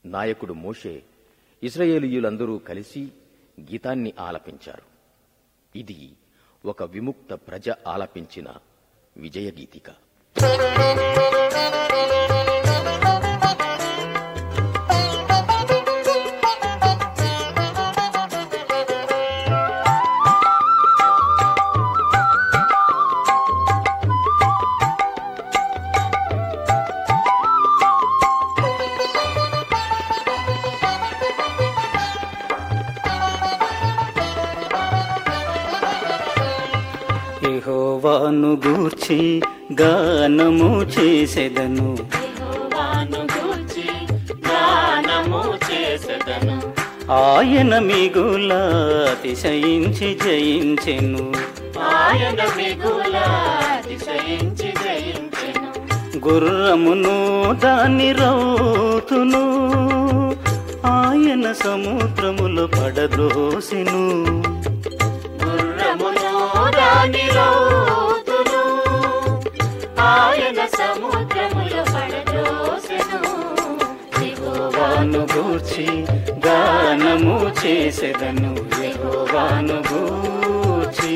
నాయకుడు మోషే ఇస్రాయేలీయులందరూ కలిసి గీతాన్ని ఆలపించారు ఇది ఒక విముక్త ప్రజ ఆలపించిన విజయ గీతిక యెహోవాను గూర్చి గానము చేసెదను యెహోవాను గూర్చి గానము చేసెదను ఆయన మిగుల అతిశయించి జయించెను ఆయన మిగుల అతిశయించి జయించెను గుర్రమును దాని రౌతును ఆయన సముద్రములో పడద్రోసెను గుర్రమును దాని రౌతును ఆయన సముద్రములో పడదోసెను యెహోవాను గూర్చి గానము చేసెదను యెహోవాను గూర్చి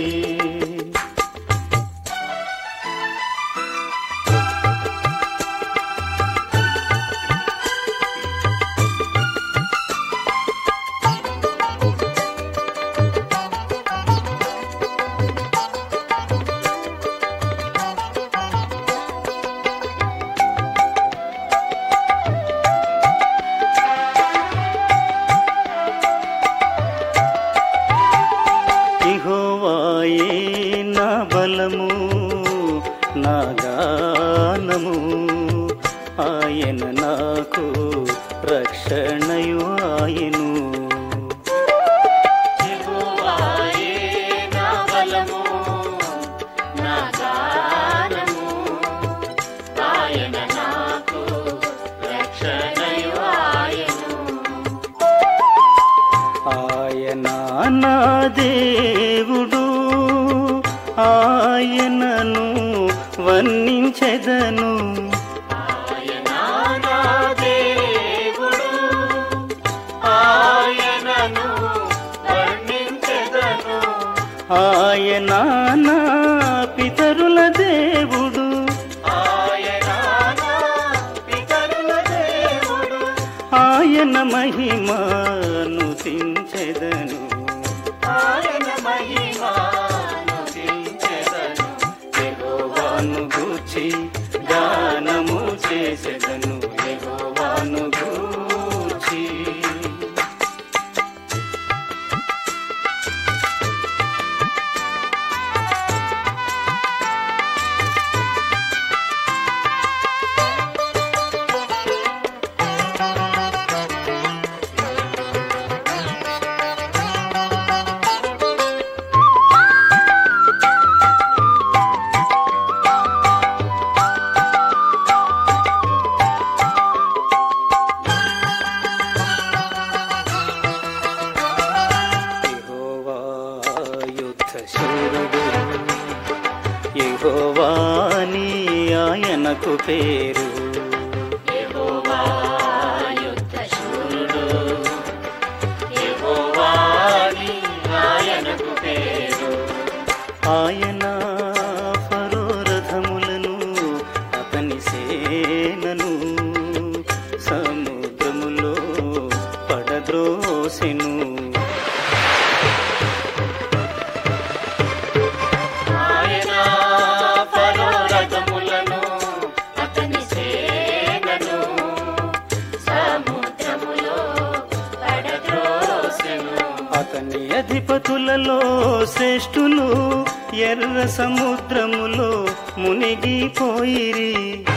యెహోవాయే నా బలము నా గానము ఆయన నాకు రక్షణయు ఆయను యెహోవాయే నా బలము నా గానము ఆయన నాకు రక్షణయు ఆయను ఆయన నా దేవుడు ఆయనను వర్ణించెదను ఆయన నా దేవుడు ఆయనను వర్ణించెదను ఆయన నా పితరుల దేవుడు ఆయన నా పితరుల దేవుడు ఆయన మహిమను తించెదను ఆయన మహిమాను దించెదను యెహోవాను గూర్చి గానము చేసెదను యెహోవాను గూర్చి యెహోవా యుద్ధ శూరుడు యెహోవాని ఆయనకు పేరు యెహోవా యుద్ధ శూరుడు యెహోవాని ఆయనకు పేరు ఆయన పరోరథములను అతని సేనను సముద్రములో పడద్రోసెను ఆయన పరోరథములను అతని సేనను సముద్రములో పడద్రోసెను అతని అధిపతులలో శ్రేష్ఠులు ఎర్ర సముద్రములో మునిగిపోయిరి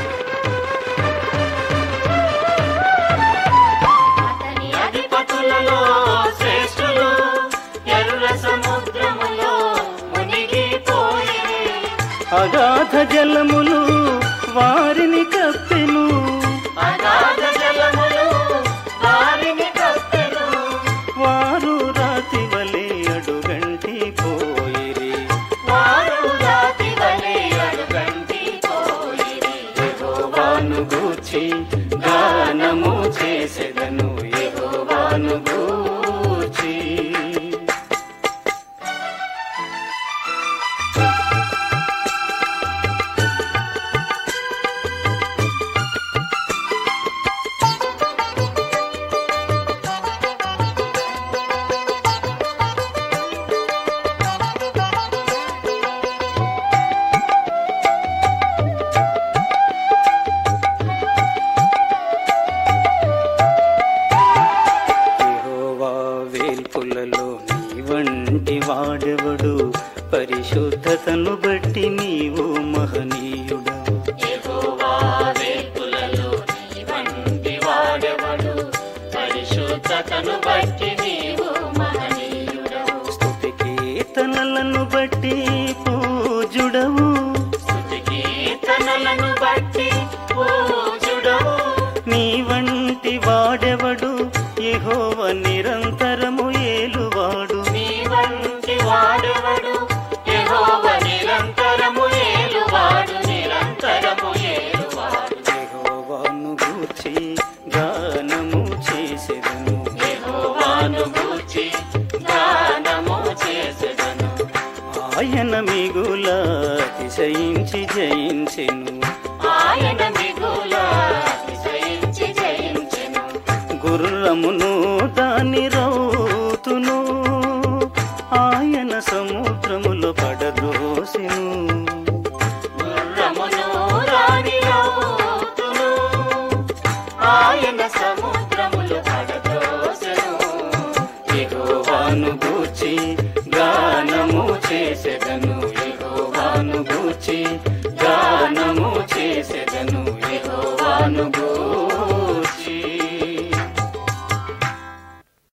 అతని అధిపతులలో శ్రేష్ఠులు ఎర్ర సముద్రములో మునిగిపోయి అగాధ జలములు వారిని కప్పెను అగాధ జలములు వారిని కప్పెను వారు రాతి వలె అడుగంటి పోయిరి వారు రాతి వలె అడుగంటి పోయిరి యెహోవాను గూర్చి గానము చేసెదను పరిశుద్ధతను బట్టి నీవు మహనీయుడవు యెహోవా వేకులలో నీ వంటి వాడెవడు పరిశుద్ధతను బట్టి నీవు మహనీయుడవు స్తుతి కీర్తనలను బట్టి పూజుడవు స్తుతి కీర్తనలను బట్టి పూజుడవు నీ వంటి వాడెవడు యెహోవ నిరంతరము ఏలువాడు నీ వంటి వాడెవడు యెహోవ నిరంతరము ఏలువాడు నిరంతరము ఏలువాడు యెహోవాను గూర్చి గానము చేసెదను యెహోవాను గూర్చి గానము చేసెదను ఆయన మిగుల అతిశయించి జయించెను ఆయన మిగుల అతిశయించి జయించెను గుర్రమును దాని రౌతును ఆయన సముద్రములో పడద్రోసెను గుర్రమును రాణి రౌతును ఆయన సము